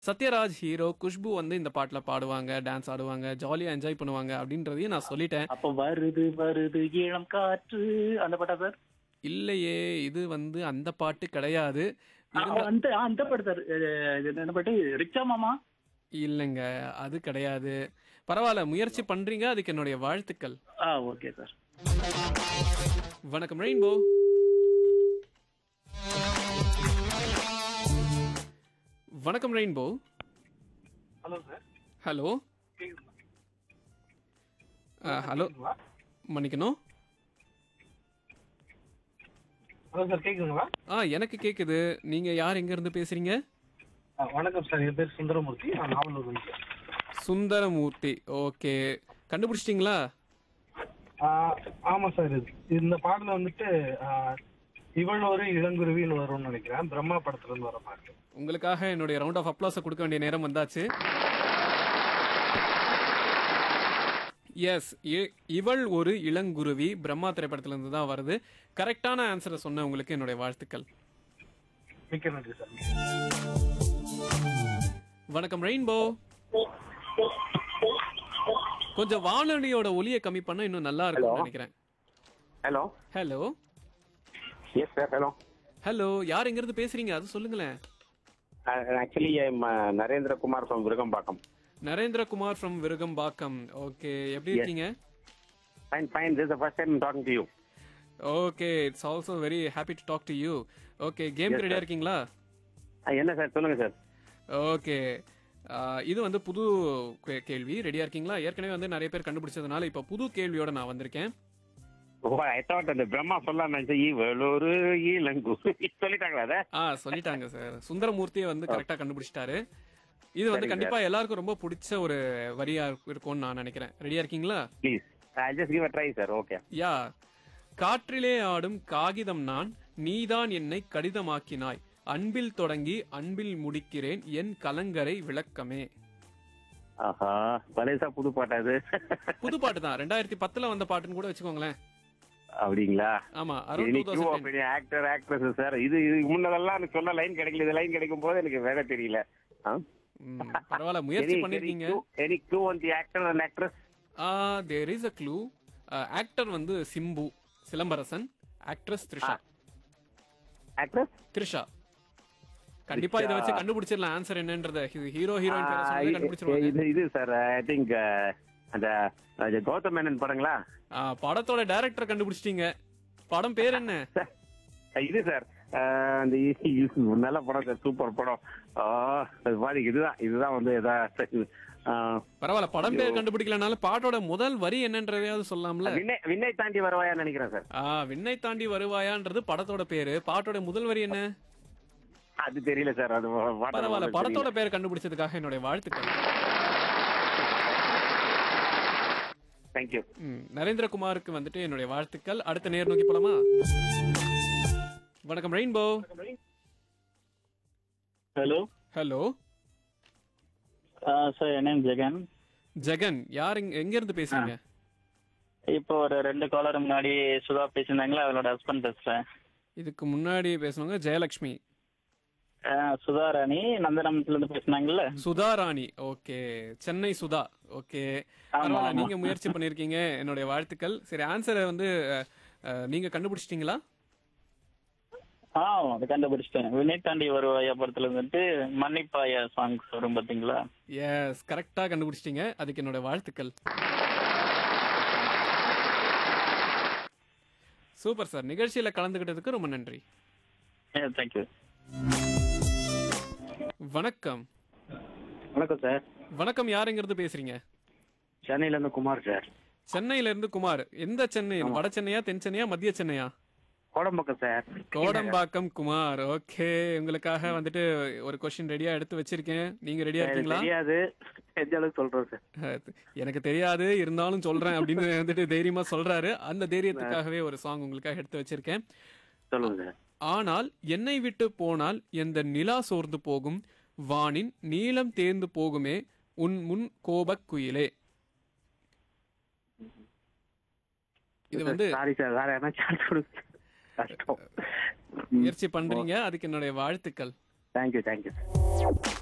Sathyaraj hero Khushbu வந்து இந்த பாட்டுல பாடுவாங்க டான்ஸ் ஆடுவாங்க ஜாலியா என்ஜாய் பண்ணுவாங்க அப்படின்றதையும் நான் சொல்லிட்டேன் அப்ப வருது வருது இளம் காற்று அந்த பாட்டா சார் இல்லையே இது வந்து அந்த பாட்டு கிடையாது இருந்தா- அந்த ஆ, அந்த பாட்டு சார் இது என்ன பாட்டு ரிச்சா மாமா இல்லைங்க அது கிடையாது பரவாயில்ல முயற்சி பண்றீங்க அதுக்கு என்னுடைய வாழ்த்துக்கள் ஆ ஓகே சார் வணக்கம் ரெயின்போ வணக்கம் Rainbow hello sir hello hello மன்னிக்கணும் ஹலோ சார் கேக்குதுங்களா ஆ எனக்கு கேக்குது நீங்க யார் எங்க இருந்து பேசுறீங்க ஆ, வணக்கம் சார் என் பேர் சுந்தரமூர்த்தி நான் நாவலூர் வந்து சார் சுந்தரமூர்த்தி ஓகே கண்டுபிடிச்சிட்டிங்களா ஆ, ஆமா சார் இது இந்த பாடல வந்துட்டு ஆ, இவள் ஒரு இளங்குருவின்னு வரும்னு நினைக்கிறேன் பிரம்மா படத்துல இருந்து வர பாட்டு உங்களுக்காக என்னுடைய ரவுண்ட் ஆஃப் அப்ளாஸை கொடுக்க வேண்டிய நேரம் வந்தாச்சு எஸ் இவள் ஒரு இளங்குருவி பிரம்மா திரைப்படத்துல இருந்து தான் வருது கரெக்டான ஆன்சரை சொன்ன உங்களுக்கு என்னுடைய வாழ்த்துக்கள் மிக்க நன்றி சார் வணக்கம் ரெயின்போ கொஞ்சம் வானொலியோட ஒலியை கம்மி பண்ணா இன்னும் நல்லா இருக்கும்னு நினைக்கிறேன் hello hello yes sir hello hello யார் எங்க இருந்து பேசுறீங்க அது சொல்லுங்களேன் actually Narendrakumar from Virugambakkam Narendrakumar from Virugambakkam okay எப்படி இருக்கீங்க fine fine this first time talking to you okay it's also very happy to talk to you okay game ரெடியா இருக்கீங்களா என்ன சார் சொல்லுங்க சார் ஓகே இது வந்து புது கே- கேள்வி ரெடியா இருக்கீங்களா ஏற்கனவே வந்து நிறைய பேர் கண்டுபிடிச்சதுனால இப்போ புது கேள்வியோட நான் வந்திருக்கேன் ஓ ஐ தாட் அந்த பிரம்மா சொல்லலாம் நினைச்சேன் இவள் ஒரு இளங்கு சொல்லிட்டாங்களா அதை ஆ சொல்லிட்டாங்க சார் சுந்தரமூர்த்தியை வந்து கரெக்டா கண்டுபிடிச்சிட்டாரு இது வந்து சரிங்க கண்டிப்பா எல்லாருக்கும் ரொம்ப பிடிச்ச ஒரு வரியா இருக்கும்னு நான் நினைக்கிறேன் ரெடியா இருக்கீங்களா please I just give a try sir okay ya காற்றிலே ஆடும் காகிதம் நான் நீதான் என்னை கடிதமாக்கினாய் அன்பில் தொடங்கி அன்பில் முடிக்கிறேன் என் கலங்கரை விளக்கமே ஆஹா பலேசா புது பாட்டா அது புது பாட்டு தான் ரெண்டாயிரத்தி பத்துல வந்த பாட்டுன்னு கூட வச்சுக்கோங்களேன் அப்படிங்களா ஆமா around two thousand actor actress sir இது இதுக்கு முன்னதெல்லாம் எனக்கு சொன்ன லைன் கிடைக்கல இது லைன் கிடைக்கும் போது எனக்கு வேலை தெரியல பரவாயில்ல முயற்சி பண்ணிருக்கீங்க any clue on the actor and actress there is a clue actor வந்து சிம்பு சிலம்பரசன் ஆக்ட்ரஸ் த்ரிஷா ஆக்ட்ரஸ் த்ரிஷா கண்டிப்பா இதை வச்சு கண்டுபிடிச்சிடலாம் ஆன்சர் என்னன்றத ஹீரோ ஹீரோயின் பேரை சொல்லி கண்டுபிடிச்சிருவாங்க இது இது சார் ஐ திங்க் அந்த அது கௌதம் மேனன் படங்களா ஆ, படத்தோட டைரக்டர் கண்டுபிடிச்சிட்டீங்க படம் பேர் என்ன சார் இது சார் அந்த இது நல்ல படம் சார் சூப்பர் படம் ஆ, அது மாதிரி இதுதான் இதுதான் வந்து எதா ஆ, பரவாயில்ல படம் பேர் கண்டுபிடிக்கலனாலும் பாட்டோட முதல் வரி என்னன்றதையாவது சொல்லலாம்ல விண்ணை விண்ணை தாண்டி வருவாயான்னு நினைக்கிறேன் சார் ஆ விண்ணை தாண்டி வருவாயான்றது படத்தோட பேரு பாட்டோட முதல் வரி என்ன அது தெரியல சார் அது பாட்டு பரவாயில்ல தெரியல. படத்தோட பேர் கண்டுபிடிச்சதுக்காக என்னுடைய வாழ்த்துக்கள் Thank you ம், நரேந்திரகுமாருக்கு வந்துட்டு என்னுடைய வாழ்த்துக்கள் அடுத்த நேர் நோக்கி போலாமா வணக்கம் ரெயின்போ ஹலோ ஹலோ சார் என் நேம் ஜெகன் ஜெகன் யார் எங்க எங்க இருந்து பேசுறீங்க இப்போ ஒரு ரெண்டு காலர் முன்னாடி சுதா பேசியிருந்தாங்களா அவளோட ஹஸ்பண்ட் பேசுறேன் இதுக்கு முன்னாடி பேசுனவங்க ஜெயலட்சுமி ஆ, சுதா ராணி நந்தனமத்துல இருந்து பேசினாங்கல்ல சுதா ராணி ஓகே சென்னை சுதா ஓகே பரவாயில்ல நீங்க முயற்சி பண்ணிருக்கீங்க என்னுடைய வாழ்த்துக்கள் சரி ஆன்சரை வந்து அஹ், அஹ், நீங்க கண்டுபிடிச்சிட்டீங்களா ஆ அது கண்டுபிடிச்சிட்டேன் வினய் தாண்டி வருவாயா படத்துல இருந்துட்டு மன்னிப்பாயா சாங்ஸ் வரும் பாத்தீங்களா எஸ் கரெக்டா கண்டுபிடிச்சிட்டீங்க அதுக்கு என்னோட வாழ்த்துக்கள் சூப்பர் சார் நிகழ்ச்சியில கலந்துகிட்டதுக்கு ரொம்ப நன்றி தேங்க்யூ வணக்கம் வணக்கம் சார் வணக்கம் யாருங்கிறது பேசுறீங்க சென்னையில இருந்து குமார் சார் சென்னையில இருந்து குமார் எந்த சென்னை வட சென்னையா தென் சென்னையா மத்திய சென்னையா கோடம்பக்கம் சார் கோடம்பாக்கம் குமார் ஓகே உங்களுக்காக வந்துட்டு ஒரு கொஸ்டின் ரெடியா எடுத்து வச்சிருக்கேன் நீங்க ரெடியா இருக்கீங்களா தெரியாது எந்த அளவுக்கு சொல்றேன் சார் அஹ், எனக்கு தெரியாது இருந்தாலும் சொல்றேன் அப்படின்னு வந்துட்டு தைரியமா சொல்றாரு அந்த தைரியத்துக்காகவே ஒரு சாங் உங்களுக்காக எடுத்து வச்சிருக்கேன் சொல்லுங்க சார் ஆனால் என்னை விட்டு போனால் எந்த நிலா சோர்ந்து போகும் வானின் நீளம் தேர்ந்து போகுமே உன் முன் கோபக் குயிலே இது வந்து சாரி சார் வேற என்ன சான்ஸ் கொடுங்க கஷ்டம் முயற்சி பண்றீங்க அதுக்கு என்னுடைய வாழ்த்துக்கள் தேங்க்யூ தேங்க்யூ